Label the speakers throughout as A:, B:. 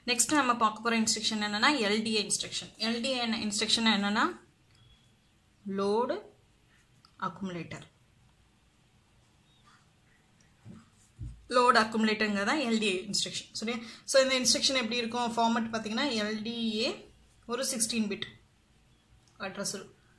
A: next நம்ம பார்க்க போகிற இன்ஸ்ட்ரக்ஷன் என்னன்னா எல்டிஏ இன்ஸ்ட்ரக்ஷன் எல்டிஏ இன்ஸ்ட்ரக்ஷன் என்னன்னா லோடு அக்குமுலேட்டர் லோட் அக்குமுலேட்டருங்கிறது தான் எல்டிஏ இன்ஸ்ட்ரக்ஷன் சரியா ஸோ இந்த இன்ஸ்ட்ரக்ஷன் எப்படி இருக்கும் ஃபார்மட் பார்த்தீங்கன்னா எல்டிஏ ஒரு சிக்ஸ்டீன் பிட் அட்ரஸ்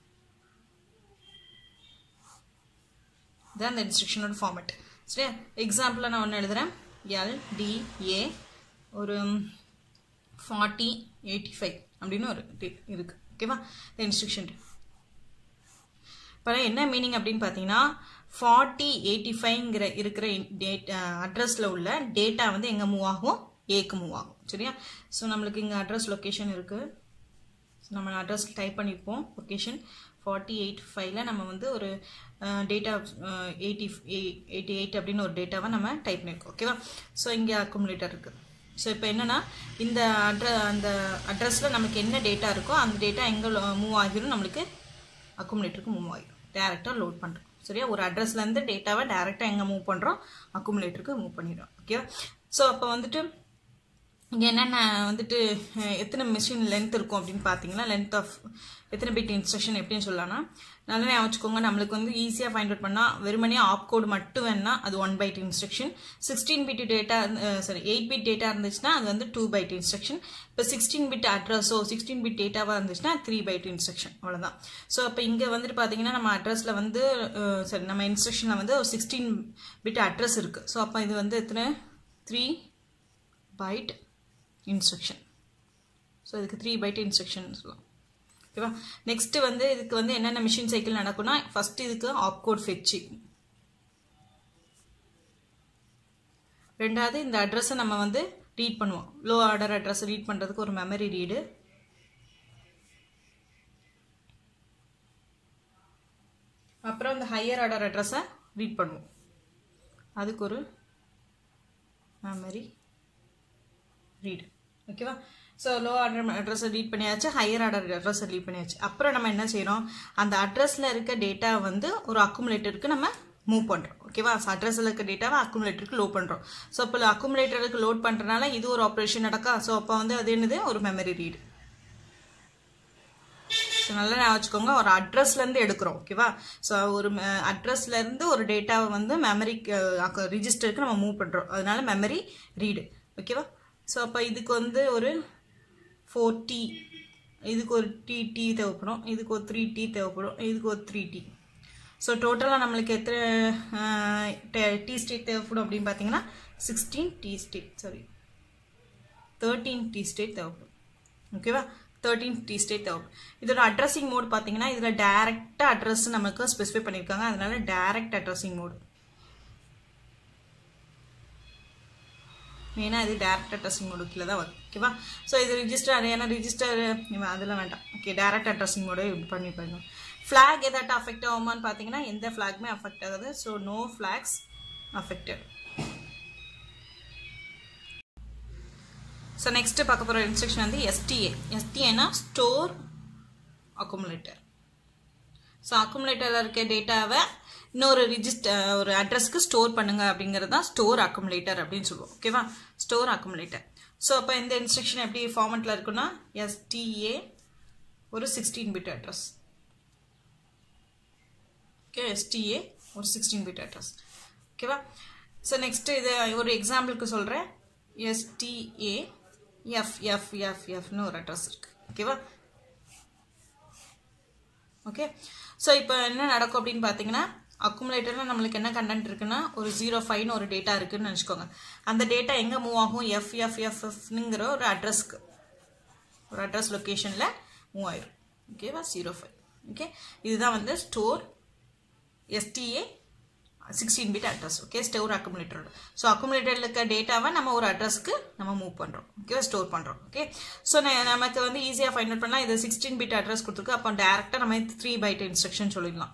A: இதான் அந்த இன்ஸ்ட்ரக்ஷனோட ஃபார்மட் சரியா எக்ஸாம்பிளாக நான் ஒன்று எழுதுகிறேன் எல்டிஏ ஒரு ஃபார்ட்டி எயிட்டி ஃபைவ் அப்படின்னு ஒரு இருக்கு ஓகேவா இந்த இன்ஸ்ட்ரக்ஷன் இப்போ என்ன மீனிங் அப்படின்னு பார்த்தீங்கன்னா ஃபார்ட்டி எயிட்டி ஃபைவ்ங்கிற இருக்கிற டேட் அட்ரஸில் உள்ள டேட்டா வந்து எங்கே மூவ் ஆகும் ஏக்கு மூவ் ஆகும் சரியா ஸோ நம்மளுக்கு இங்கே அட்ரஸ் லொக்கேஷன் இருக்குது ஸோ நம்ம அட்ரஸ் டைப் பண்ணியிருப்போம் லொக்கேஷன் ஃபார்ட்டி எயிட் ஃபைவ்ல நம்ம வந்து ஒரு டேட்டா எயிட்டி எயிட்டி எயிட் அப்படின்னு ஒரு டேட்டாவை நம்ம டைப் பண்ணியிருக்கோம் ஓகேவா ஸோ இங்கே அக்குமுலேட்டர் இருக்குது ஸோ இப்போ என்னென்னா இந்த அட்ர அந்த அட்ரஸில் நமக்கு என்ன டேட்டா இருக்கோ அந்த டேட்டா எங்கே மூவ் ஆகிரும் நம்மளுக்கு அக்குமுலேட்டருக்கு மூவ் ஆகிரும் டேரெக்டாக லோட் பண்ணுறோம் சரியா ஒரு அட்ரஸ்லேருந்து டேட்டாவை டேரெக்டாக எங்கே மூவ் பண்ணுறோம் அக்குமுலேட்டருக்கு மூவ் பண்ணிடுறோம் ஓகேவா ஸோ அப்போ வந்துட்டு இங்கே என்னென்ன வந்துட்டு எத்தனை மிஷின் லென்த் இருக்கும் அப்படின்னு பார்த்தீங்கன்னா லென்த் ஆஃப் எத்தனை பிட் இன்ஸ்ட்ரக்ஷன் எப்படின்னு சொல்லலாம்னா நல்லா ஞாபகம் வச்சுக்கோங்க நம்மளுக்கு வந்து ஈஸியாக ஃபைண்ட் அவுட் பண்ணால் வெறுமனே ஆப் கோடு மட்டும் வேணா அது one byte instruction sixteen bit data sorry eight bit data இருந்துச்சுன்னா அது வந்து டூ பைட் இன்ஸ்ட்ரக்ஷன் இப்போ சிக்ஸ்டீன் பிட் அட்ரஸோ சிக்ஸ்டீன் பிட் டேட்டாவாக இருந்துச்சுன்னா த்ரீ பைட் இன்ஸ்ட்ரக்ஷன் அவ்வளோதான் ஸோ அப்போ இங்கே வந்துட்டு பார்த்தீங்கன்னா நம்ம அட்ரஸில் வந்து சரி நம்ம இன்ஸ்ட்ரக்ஷனில் வந்து ஒரு சிக்ஸ்டீன் பிட் அட்ரஸ் இருக்குது ஸோ அப்போ இது வந்து எத்தனை த்ரீ பைட் இன்ஸ்ட்ரக்ஷன் ஸோ இதுக்கு த்ரீ பைட் இன்ஸ்ட்ரக்ஷன் சொல்லலாம் ஓகேவா நெக்ஸ்ட்டு வந்து இதுக்கு வந்து என்னென்ன மிஷின் சைக்கிள் நடக்கும்னா ஃபஸ்ட்டு இதுக்கு ஆப் கோட் ஃபெச்சு ரெண்டாவது இந்த அட்ரஸை நம்ம வந்து ரீட் பண்ணுவோம் லோ ஆர்டர் அட்ரஸ் ரீட் பண்ணுறதுக்கு ஒரு மெமரி ரீடு அப்புறம் இந்த ஹையர் ஆர்டர் அட்ரஸை ரீட் பண்ணுவோம் அதுக்கு ஒரு மெமரி ரீடு ஓகேவா ஸோ லோ ஆர்டர் அட்ரஸை ரீட் பண்ணியாச்சு ஹையர் ஆர்டர் அட்ரஸை ரீட் பண்ணியாச்சு அப்புறம் நம்ம என்ன செய்கிறோம் அந்த அட்ரஸில் இருக்க டேட்டா வந்து ஒரு அக்குமுலேட்டருக்கு நம்ம மூவ் பண்ணுறோம் ஓகேவா ஸோ அட்ரஸில் இருக்க டேட்டாவை அக்குமுலேட்டருக்கு லோட் பண்ணுறோம் ஸோ இப்போ அக்குமுலேட்டருக்கு லோட் பண்ணுறதுனால இது ஒரு ஆப்ரேஷன் நடக்கா ஸோ அப்போ வந்து அது என்னது ஒரு மெமரி ரீடு ஸோ நல்லா ஞாபகம் வச்சுக்கோங்க ஒரு அட்ரஸ்லேருந்து எடுக்கிறோம் ஓகேவா ஸோ ஒரு அட்ரஸ்லேருந்து ஒரு டேட்டாவை வந்து மெமரி ரிஜிஸ்டருக்கு நம்ம மூவ் பண்ணுறோம் அதனால மெமரி ரீடு ஓகேவா ஸோ அப்போ இதுக்கு வந்து ஒரு ஃபோர் டி இதுக்கு ஒரு டி டி தேவைப்படும் இதுக்கு ஒரு த்ரீ டி தேவைப்படும் இதுக்கு ஒரு த்ரீ டி ஸோ டோட்டலாக நம்மளுக்கு எத்தனை டி ஸ்டேட் தேவைப்படும் அப்படின்னு பார்த்தீங்கன்னா sixteen T state sorry thirteen T state தேவைப்படும் ஓகேவா தேர்ட்டீன் டி ஸ்டேட் தேவைப்படும் இதோட அட்ரஸிங் மோட் பார்த்தீங்கன்னா இதில் டேரெக்டாக அட்ரஸ் நமக்கு ஸ்பெசிஃபை பண்ணியிருக்காங்க அதனால டேரெக்ட் அட்ரஸிங் மோடு மெயினாக இது டேரக்ட் அட்ரஸிங் மோடு கீழே தான் வரும் ஓகேவா ஸோ இது ரிஜிஸ்டர் ஏன்னா ரிஜிஸ்டர் அதெல்லாம் வேண்டாம் ஓகே டேரக்ட் அட்ரஸிங் மோடு இப்படி பண்ணி போயிடும் ஃப்ளாக் எதாட்ட அஃபெக்ட் ஆகுமான்னு பார்த்தீங்கன்னா எந்த ஃப்ளாகுமே அஃபெக்ட் ஆகுது so no flags affected so next பார்க்க போகிற இன்ஸ்ட்ரக்ஷன் வந்து எஸ்டிஏ எஸ்டிஏனா ஸ்டோர் அக்குமுலேட்டர் ஸோ அக்குமுலேட்டரில் இருக்க டேட்டாவை இன்னொரு ரிஜிஸ்டர் ஒரு அட்ரஸ்க்கு ஸ்டோர் பண்ணுங்க அப்படிங்கிறது தான் ஸ்டோர் அக்குமுலேட்டர் அப்படின்னு சொல்லுவோம் ஓகேவா ஸ்டோர் அக்குமுலேட்டர் ஸோ அப்போ இந்த இன்ஸ்ட்ரக்ஷன் எப்படி ஃபார்மெட்டில் இருக்குன்னா எஸ்டிஏ ஒரு sixteen bit address okay STA ஒரு சிக்ஸ்டீன் பிட் அட்ரஸ் ஓகேவா ஸோ நெக்ஸ்ட்டு இது ஒரு எக்ஸாம்பிளுக்கு சொல்கிறேன் எஸ்டிஏ எஃப் எஃப் எஃப் எஃப்னு ஒரு அட்ரஸ் இருக்குது ஓகேவா ஓகே ஸோ இப்போ என்ன நடக்கும் அப்படின்னு பார்த்தீங்கன்னா அக்குமுலேட்டரில் நம்மளுக்கு என்ன கண்டென்ட் இருக்குன்னா ஒரு ஜீரோ ஃபைவ்னு ஒரு டேட்டா இருக்குன்னு நினச்சிக்கோங்க அந்த டேட்டா எங்கே மூவ் ஆகும் எஃப் எஃப் எஃப் எஃப்னுங்கிற ஒரு அட்ரஸ்க்கு ஒரு அட்ரஸ் லொக்கேஷனில் மூவ் ஆயிரும் ஓகேவா ஜீரோ ஃபைவ் ஓகே இதுதான் வந்து store STA sixteen bit address okay store அக்குமுலேட்டரோட ஸோ அக்குமுலேட்டரில் இருக்க டேட்டாவை நம்ம ஒரு அட்ரஸ்க்கு நம்ம மூவ் பண்ணுறோம் ஓகே ஸ்டோர் பண்ணுறோம் ஓகே ஸோ நமக்கு வந்து ஈஸியாக ஃபைண்ட் அவுட் பண்ணலாம் இது சிக்ஸ்டீன் பிட் அட்ரஸ் கொடுத்துருக்கு அப்போ டேரெக்டாக நம்ம த்ரீ பைட் இன்ஸ்ட்ரக்ஷன் சொல்லிடலாம்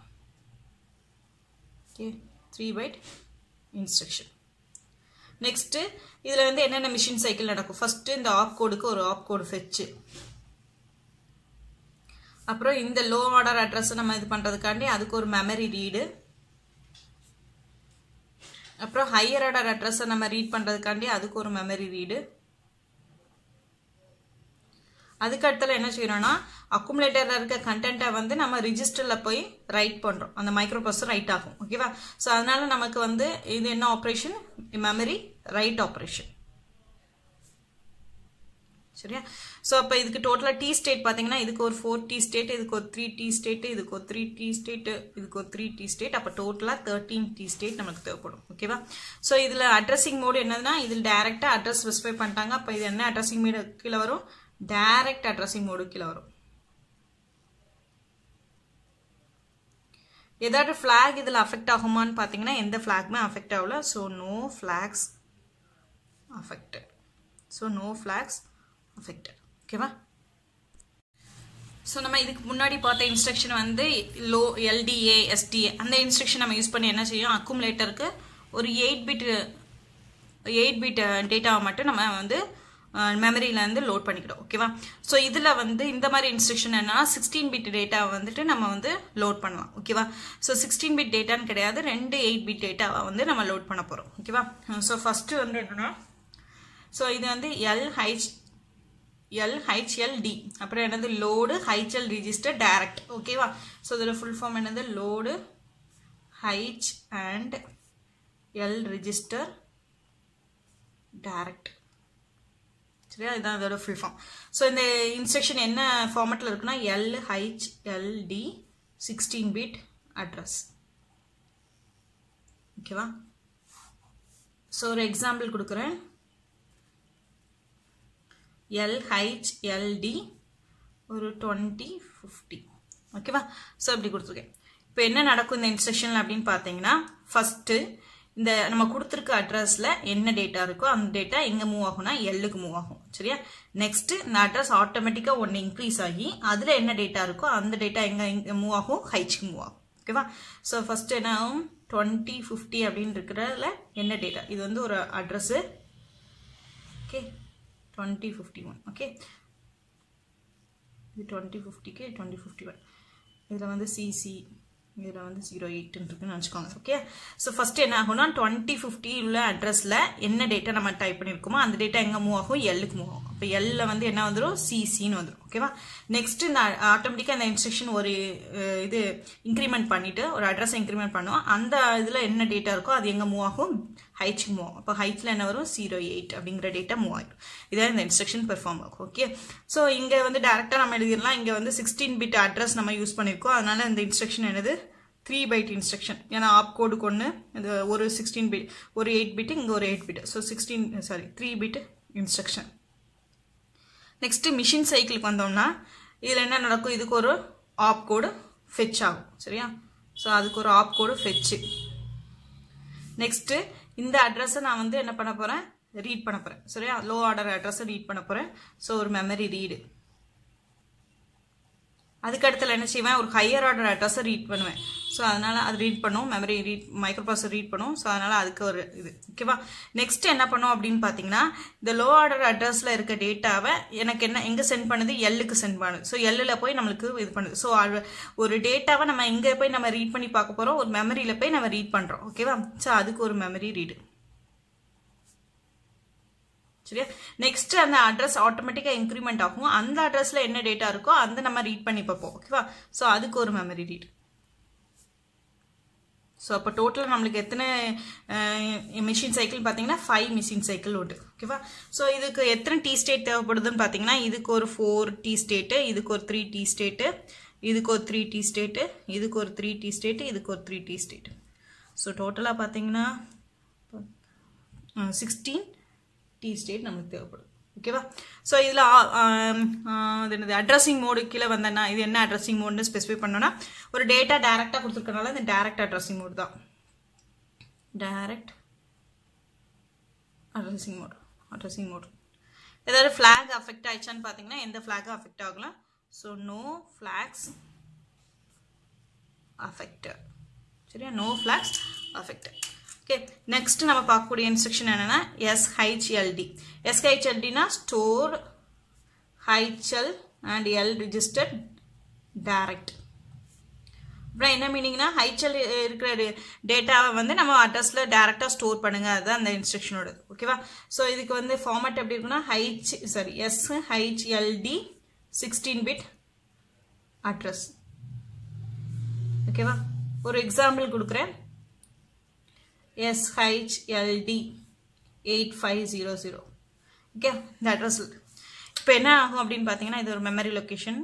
A: okay three byte instruction next இதில் வந்து என்னென்ன மிஷின் சைக்கிள் நடக்கும் ஃபஸ்ட்டு இந்த ஆப் கோடுக்கு ஒரு ஆப் கோடு ஃபெச்சு அப்புறம் இந்த லோ ஆர்டர் அட்ரஸ் நம்ம இது பண்ணுறதுக்காண்டி அதுக்கு ஒரு மெமரி ரீடு அப்புறம் ஹையர் ஆர்டர் அட்ரஸை நம்ம ரீட் பண்ணுறதுக்காண்டி அதுக்கு ஒரு மெமரி ரீடு அதுக்கு அடுத்தல என்ன செய்யறோம்னா அக்குமுலேட்டரில் இருக்க கண்டென்ட்டை வந்து நம்ம ரிஜிஸ்டரில் போய் ரைட் பண்ணுறோம் அந்த மைக்ரோ ப்ராசஸர் ரைட் ஆகும் ஓகேவா ஸோ அதனால நமக்கு வந்து இது என்ன ஆப்ரேஷன் மெமரி ரைட் ஆப்ரேஷன் சரியா ஸோ அப்போ இதுக்கு டோட்டலாக டி ஸ்டேட் பார்த்தீங்கன்னா இதுக்கு ஒரு ஃபோர் டி ஸ்டேட் இதுக்கு ஒரு த்ரீ டி ஸ்டேட் இதுக்கு ஒரு த்ரீ டி ஸ்டேட் இதுக்கு ஒரு த்ரீ டி ஸ்டேட் அப்போ டோட்டலாக தேர்ட்டீன் டி ஸ்டேட் நமக்கு தேவைப்படும் ஓகேவா ஸோ இதில் அட்ரஸிங் மோடு என்னதுன்னா இதில் டேரெக்டாக அட்ரஸ் ஸ்பெசிஃபை பண்ணிட்டாங்க அப்போ இது என்ன அட்ரஸிங் மோடு கீழே வரும் டைரக்ட் அட்ரஸிங் மோடு கீழே வரும் ஏதாவது ஃப்ளாக் இதில் அஃபெக்ட் ஆகுமான்னு பார்த்தீங்கன்னா எந்த ஃப்ளாகுமே அஃபெக்ட் ஆகல so no flags affected so no flags affected ஓகேவா ஸோ நம்ம இதுக்கு முன்னாடி பார்த்த இன்ஸ்ட்ரக்ஷன் வந்து லோ எல்டிஏ எஸ்டிஏ அந்த இன்ஸ்ட்ரக்ஷன் நம்ம யூஸ் பண்ணி என்ன செய்யும் அக்குமுலேட்டருக்கு ஒரு எயிட் பிட் எயிட் பிட் டேட்டாவை மட்டும் நம்ம வந்து மெமரியிலேருந்து லோட் பண்ணிக்கிடும் ஓகேவா ஸோ இதில் வந்து இந்த மாதிரி இன்ஸ்ட்ரக்ஷன் என்னன்னா சிக்ஸ்டீன் பிட் டேட்டாவை வந்துட்டு நம்ம வந்து லோட் பண்ணலாம் ஓகேவா ஸோ சிக்ஸ்டீன் பிட் டேட்டான்னு கிடையாது ரெண்டு எயிட் பிட் டேட்டாவை வந்து நம்ம லோட் பண்ண போகிறோம் ஓகேவா ஸோ ஃபஸ்ட்டு வந்து என்னன்னா ஸோ இது வந்து எல்ஹெச் எல்ஹெச்எல்டி அப்புறம் என்னது லோடு ஹைச்எல் ரிஜிஸ்டர் டைரக்ட் ஓகேவா ஸோ இதோட ஃபுல் ஃபார்ம் என்னது load H and L register direct சரியா இதுதான் இதோட ஃபுல் ஃபார்ம் ஸோ இந்த இன்ஸ்ட்ரக்ஷன் என்ன ஃபார்மேட்டில் இருக்குன்னா L H LD sixteen bit address ஓகேவா ஸோ ஒரு எக்ஸாம்பிள் கொடுக்குறேன் எல்ஹெச்எல்டி ஒரு டுவெண்ட்டி ஃபிஃப்டி ஓகேவா ஸோ இப்படி கொடுத்துருக்கேன் இப்போ என்ன நடக்கும் இந்த இன்ஸ்ட்ரக்ஷன் அப்படின்னு பார்த்தீங்கன்னா ஃபஸ்ட்டு இந்த நம்ம கொடுத்துருக்க அட்ரஸில் என்ன டேட்டா இருக்கோ அந்த டேட்டா எங்கே மூவ் ஆகும்னா எல்லுக்கு மூவ் ஆகும் சரியா நெக்ஸ்ட் இந்த அட்ரஸ் ஆட்டோமேட்டிக்காக ஒன்று இன்க்ரீஸ் ஆகி அதில் என்ன டேட்டா இருக்கோ அந்த டேட்டா எங்கே எங்கே மூவ் ஆகும் ஹைச்சுக்கு மூவ் ஆகும் ஓகேவா ஸோ ஃபஸ்ட்டு என்ன ஆகும் டுவெண்ட்டி ஃபிஃப்டி அப்படின்னு இருக்கிறதுல என்ன டேட்டா இது வந்து ஒரு address okay twenty fifty one okay இது டுவெண்ட்டி ஃபிஃப்டிக்கு டுவெண்ட்டி ஃபிஃப்டி ஒன் இதில் வந்து சிசி இதில் வந்து ஜீரோ எயிட்னு இருக்குன்னு வச்சுக்கோங்க ஓகே ஸோ ஃபஸ்ட் என்ன ஆகும்னா டுவெண்ட்டி ஃபிஃப்டி உள்ள அட்ரஸில் என்ன டேட்டா நம்ம டைப் பண்ணியிருக்கோமோ அந்த டேட்டா எங்கே மூவ் ஆகும் எல்லுக்கு மூவ் ஆகும் அப்போ எல்ல வந்து என்ன வந்துடும் சிசின்னு வந்துடும் ஓகேவா நெக்ஸ்ட் இந்த ஆட்டோமேட்டிக்காக அந்த இன்ஸ்ட்ரக்ஷன் ஒரு இது இன்க்ரிமெண்ட் பண்ணிட்டு ஒரு அட்ரஸை இன்க்ரிமெண்ட் பண்ணுவோம் அந்த இதில் என்ன டேட்டா இருக்கோ அது எங்கே மூவ் ஆகும் ஹைச்சுக்கு மூவ் ஆகும் அப்போ ஹைட்டில் என்ன வரும் ஜீரோ எயிட் அப்படிங்கிற டேட்டா மூவ் ஆகிடும் இதான் இந்த இன்ஸ்ட்ரக்ஷன் பெர்ஃபார்ம் ஆகும் ஓகே ஸோ இங்கே வந்து டேரெக்டாக நம்ம எழுதிடலாம் இங்கே வந்து சிக்ஸ்டீன் பிட் அட்ரஸ் நம்ம யூஸ் பண்ணியிருக்கோம் அதனால இந்த இன்ஸ்ட்ரக்ஷன் என்னது த்ரீ பைட் இன்ஸ்ட்ரக்ஷன் ஏன்னா ஆப் கோடுக்கு ஒன்று இது ஒரு சிக்ஸ்டீன் பிட் ஒரு எயிட் பிட் இங்கே ஒரு eight bit so sixteen sorry three bit instruction next machine சைக்கிளுக்கு வந்தோம்னா இதில் என்ன நடக்கும் இதுக்கு ஒரு ஆப் கோடு ஃபெச் ஆகும் சரியா ஸோ அதுக்கு ஒரு ஆப் கோடு ஃபெச்சு நெக்ஸ்ட்டு இந்த அட்ரஸை நான் வந்து என்ன பண்ண போகிறேன் ரீட் பண்ண போகிறேன் சரியா லோ ஆர்டர் அட்ரஸை ரீட் பண்ண போகிறேன் ஸோ ஒரு மெமரி ரீடு அதுக்கு அடுத்துல என்ன செய்வேன் ஒரு ஹையர் ஆர்டர் அட்ரஸை ரீட் பண்ணுவேன் ஸோ அதனால் அது ரீட் பண்ணும் memory read micro processor read பண்ணும் ஸோ அதனால் அதுக்கு ஒரு இது ஓகேவா நெக்ஸ்ட் என்ன பண்ணும் அப்படின்னு பார்த்தீங்கன்னா இந்த லோ ஆர்டர் அட்ரஸில் இருக்க டேட்டாவை எனக்கு என்ன எங்கே சென்ட் பண்ணுது எல்லுக்கு சென்ட் பண்ணுது ஸோ எல்லில் போய் நம்மளுக்கு இது பண்ணுது ஸோ ஒரு டேட்டாவை நம்ம எங்கே போய் நம்ம ரீட் பண்ணி பார்க்க போகிறோம் ஒரு மெமரியில் போய் நம்ம ரீட் பண்ணுறோம் ஓகேவா ஸோ அதுக்கு ஒரு மெமரி ரீடு சரியா நெக்ஸ்ட் அந்த அட்ரஸ் ஆட்டோமேட்டிக்காக இன்க்ரிமெண்ட் ஆகும் அந்த அட்ரஸில் என்ன டேட்டா இருக்கோ அந்த நம்ம ரீட் பண்ணி பார்ப்போம் ஓகேவா ஸோ அதுக்கு ஒரு மெமரி ரீட் ஸோ அப்போ டோட்டலாக நம்மளுக்கு எத்தனை மிஷின் சைக்கிள் பார்த்தீங்கன்னா ஃபைவ் மிஷின் சைக்கிள் உண்டு ஓகேவா ஸோ இதுக்கு எத்தனை டீ ஸ்டேட் தேவைப்படுதுன்னு பார்த்தீங்கன்னா இதுக்கு ஒரு ஃபோர் டீ ஸ்டேட்டு இதுக்கு ஒரு த்ரீ டீ ஸ்டேட்டு இதுக்கு ஒரு த்ரீ டீ ஸ்டேட்டு இதுக்கு ஒரு த்ரீ டீ ஸ்டேட்டு இதுக்கு ஒரு த்ரீ டீ ஸ்டேட்டு ஸோ டோட்டலாக பார்த்தீங்கன்னா சிக்ஸ்டீன் டி ஸ்டேட் நமக்கு தேவைப்படும் ஓகேவா ஸோ இதில் அது என்னது அட்ரஸிங் மோடு கீழே வந்தேன்னா இது என்ன அட்ரஸிங் மோடுன்னு ஸ்பெசிஃபை பண்ணோன்னா ஒரு டேட்டா டேரெக்டாக கொடுத்துருக்கனால இந்த டேரக்ட் அட்ரஸிங் மோடு தான் direct addressing mode addressing mode ஏதாவது ஃப்ளாக் அஃபெக்ட் ஆயிடுச்சான்னு பார்த்தீங்கன்னா எந்த ஃப்ளாகும் அஃபெக்ட் ஆகலாம் ஸோ நோ ஃப்ளாக்ஸ் அஃபெக்டட் சரியா no flags affected okay next நம்ம பார்க்கக்கூடிய இன்ஸ்ட்ரக்ஷன் என்னன்னா எஸ்ஹெச்எல்டி எஸ்ஹெச்எல்டினா store HL and L registered direct அப்புறம் என்ன மீனிங்னா ஹைச்எல் இருக்கிற டேட்டாவை வந்து நம்ம அட்ரஸில் டேரெக்டாக ஸ்டோர் பண்ணுங்க அதுதான் அந்த இன்ஸ்ட்ரக்ஷனோட ஓகேவா ஸோ இதுக்கு வந்து ஃபார்மேட் எப்படி இருக்குன்னா H sorry S HLD sixteen bit address ஓகேவா ஒரு எக்ஸாம்பிள் கொடுக்குறேன் SHLD eight five zero zero okay இந்த அட்ரஸ் இப்போ என்ன ஆகும் அப்படின்னு பார்த்தீங்கன்னா இது ஒரு மெமரி லொக்கேஷன்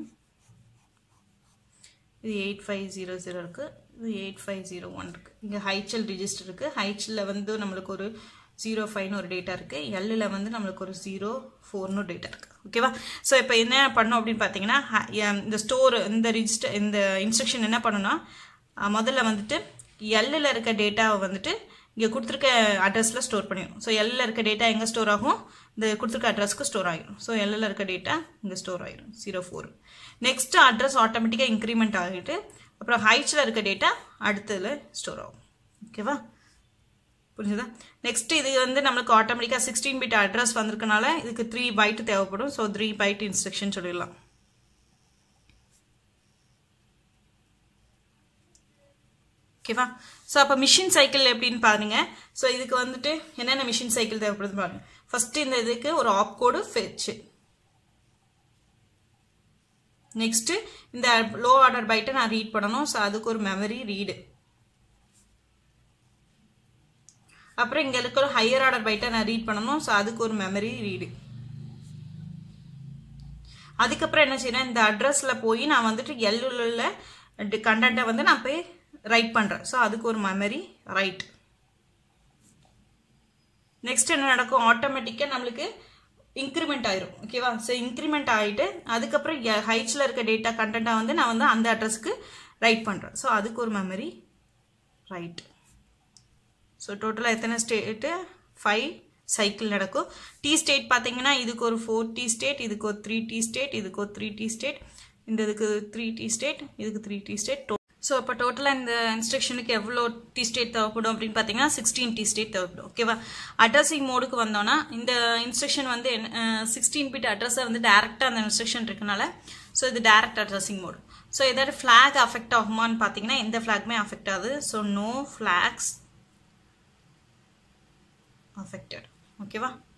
A: இது எயிட் ஃபைவ் ஜீரோ ஜீரோ இருக்குது இது எயிட் ஃபைவ் ஜீரோ ஒன் இருக்குது இங்கே ஹைச்சல் ரிஜிஸ்டர் இருக்குது ஹைச்சில் வந்து நம்மளுக்கு ஒரு ஜீரோ ஃபைவ்னு ஒரு டேட்டா இருக்குது எல்லில் வந்து நம்மளுக்கு ஒரு ஜீரோ ஃபோர்னு ஒரு டேட்டா இருக்குது ஓகேவா ஸோ இப்போ என்ன பண்ணோம் அப்படின்னு பார்த்தீங்கன்னா இந்த ஸ்டோர் இந்த ரிஜிஸ்டர் இந்த இன்ஸ்ட்ரக்ஷன் என்ன பண்ணணும்னா முதல்ல வந்துட்டு எல்லில் இருக்க டேட்டாவை வந்துட்டு இங்கே கொடுத்துருக்க அட்ரஸில் ஸ்டோர் பண்ணிடும் ஸோ எல்லில் இருக்க டேட்டா எங்கே ஸ்டோர் ஆகும் இந்த கொடுத்துருக்க அட்ரஸ்க்கு ஸ்டோர் ஆகிடும் ஸோ எல்லில் இருக்க டேட்டா இங்கே ஸ்டோர் ஆகிடும் ஜீரோ ஃபோர் நெக்ஸ்ட் அட்ரஸ் ஆட்டோமேட்டிக்காக இன்க்ரிமெண்ட் ஆகிட்டு அப்புறம் ஹைட்ஸில் இருக்க டேட்டா அடுத்ததில் ஸ்டோர் ஆகும் ஓகேவா புரிஞ்சுதா நெக்ஸ்ட் இது வந்து நம்மளுக்கு ஆட்டோமேட்டிக்காக சிக்ஸ்டீன் பிட் அட்ரஸ் வந்திருக்கனால இதுக்கு த்ரீ பைட் தேவைப்படும் ஸோ த்ரீ பைட் இன்ஸ்ட்ரக்ஷன் சொல்லிடலாம் ஓகேவா ஸோ அப்போ மிஷின் சைக்கிள் எப்படின்னு பாருங்க ஸோ இதுக்கு வந்துட்டு என்னென்ன மிஷின் சைக்கிள் தேவைப்படுது பாருங்க ஃபர்ஸ்ட் இந்த இதுக்கு ஒரு ஆப் கோடு ஃபெச்சு நெக்ஸ்ட் இந்த லோ ஆர்டர் பைட்டை நான் ரீட் பண்ணணும் ஸோ அதுக்கு ஒரு மெமரி ரீடு அப்புறம் இங்கே இருக்கிற ஹையர் ஆர்டர் பைட்டை நான் ரீட் பண்ணணும் ஸோ அதுக்கு ஒரு மெமரி ரீடு அதுக்கப்புறம் என்ன செய்யறேன் இந்த அட்ரஸில் போய் நான் வந்துட்டு எல்லுள்ள கண்டென்ட்டை வந்து நான் போய் ரைட் பண்ணுறேன் ஸோ அதுக்கு ஒரு மெமரி ரைட் நெக்ஸ்ட் என்ன நடக்கும் ஆட்டோமேட்டிக்காக நம்மளுக்கு இன்க்ரிமெண்ட் ஆயிரும் ஓகேவா ஸோ இன்க்ரிமெண்ட் ஆகிட்டு அதுக்கப்புறம் ஹைட்ஸில் இருக்க டேட்டா கண்டென்ட்டாக வந்து நான் வந்து அந்த அட்ரஸ்க்கு ரைட் பண்ணுறேன் ஸோ அதுக்கு ஒரு மெமரி ரைட் ஸோ டோட்டலாக எத்தனை ஸ்டேட்டு ஃபைவ் சைக்கிள் நடக்கும் டி ஸ்டேட் பார்த்தீங்கன்னா இதுக்கு ஒரு ஃபோர் டி ஸ்டேட் இதுக்கு ஒரு த்ரீ டி ஸ்டேட் இதுக்கு ஒரு த்ரீ டி ஸ்டேட் இந்த இதுக்கு த்ரீ டி ஸ்டேட் இதுக்கு த்ரீ டி ஸ்டேட் ஸோ அப்போ டோட்டலாக இந்த இன்ஸ்ட்ரக்ஷனுக்கு எவ்வளோ டி ஸ்டேட் தேவைப்படும் அப்படின்னு பார்த்தீங்கன்னா சிக்ஸ்டீன் டி ஸ்டேட் தேவைப்படும் ஓகேவா அட்ரஸிங் மோடுக்கு வந்தோன்னா இந்த இன்ஸ்ட்ரக்ஷன் வந்து சிக்ஸ்டீன் பிட் அட்ரஸை வந்து டேரெக்டாக அந்த இன்ஸ்ட்ரக்ஷன் இருக்கனால ஸோ இது டேரக்ட் அட்ரஸிங் மோடு ஸோ ஏதாவது ஃப்ளாக் அஃபெக்ட் ஆகுமான்னு பார்த்தீங்கன்னா எந்த ஃப்ளாக்மே அஃபெக்ட் ஆகுது ஸோ நோ ஃப்ளாக்ஸ் affected ஓகேவா